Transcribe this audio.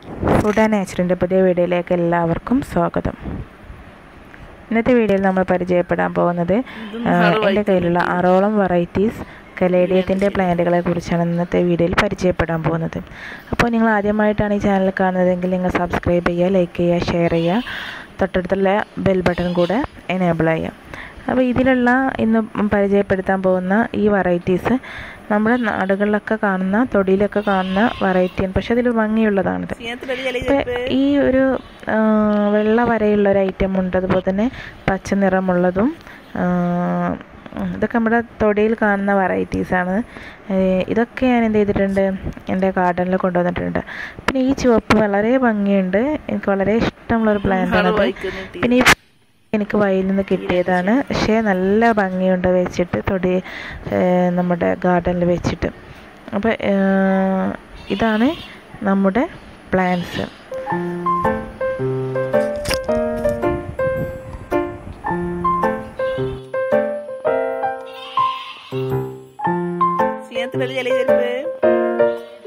food and നേച്ചറിൻ്റെ പുതിയ വീഡിയോയിലേക്ക് എല്ലാവർക്കും സ്വാഗതം ഇന്നത്തെ വീഡിയോയിൽ നമ്മൾ പരിചയപ്പെടാൻ പോകുന്നത് ആ, എൻ്റെ കയ്യിലുള്ള അറോളം വെറൈറ്റീസ് കലേഡിയത്തിൻ്റെ പ്ലാന്റുകളെ കുറിച്ചാണ് ഇന്നത്തെ വീഡിയോയിൽ പരിചയപ്പെടാൻ പോകുന്നത് അപ്പോൾ നിങ്ങൾ ആദ്യമായിട്ടാണ് ഈ ചാനൽ കാണുന്നതെങ്കിൽ നിങ്ങൾ സബ്സ്ക്രൈബ് ചെയ്യുക ലൈക്ക് ചെയ്യുക ഷെയർ ചെയ്യുക തൊട്ടടുത്തുള്ള ബെൽ ബട്ടൺ കൂടെ എനേബിൾ ചെയ്യുക അപ്പോൾ ഇതിലുള്ള ഇന്ന് പരിചയപ്പെടുത്താൻ പോകുന്ന ഈ വെറൈറ്റീസ് നമ്മുടെ നാടുകളിലൊക്കെ കാണുന്ന തൊടിയിലൊക്കെ കാണുന്ന വെറൈറ്റിയാണ് പക്ഷെ അതിൽ ഭംഗിയുള്ളതാണിത് ഇപ്പം ഈ ഒരു ആ, വെള്ള വരയുള്ള ഒരു ഐറ്റം ഉണ്ട് അതുപോലെ തന്നെ പച്ച നിറമുള്ളതും ആ, ഇതൊക്കെ നമ്മുടെ തൊടിയിൽ കാണുന്ന വെറൈറ്റീസാണ് ഇതൊക്കെ ഞാൻ എന്ത് ചെയ്തിട്ടുണ്ട് എൻ്റെ ഗാർഡനിൽ കൊണ്ടുവന്നിട്ടുണ്ട് പിന്നെ ഈ ചുവപ്പ് വളരെ ഭംഗിയുണ്ട് എനിക്ക് വളരെ ഇഷ്ടമുള്ളൊരു പ്ലാന്റാണ് പിന്നെ ഈ എനിക്ക് വയലിൽ നിന്ന് കിട്ടിയതാണ് പക്ഷേ നല്ല ഭംഗിയുണ്ട് വെച്ചിട്ട് തൊടി ഏഹ് നമ്മുടെ ഗാർഡനിൽ വെച്ചിട്ട് അപ്പോൾ ഇതാണ് നമ്മുടെ പ്ലാന്റ്സ് സിയാത്തിനൊരു ചെറിയ ചെരുപ്പ്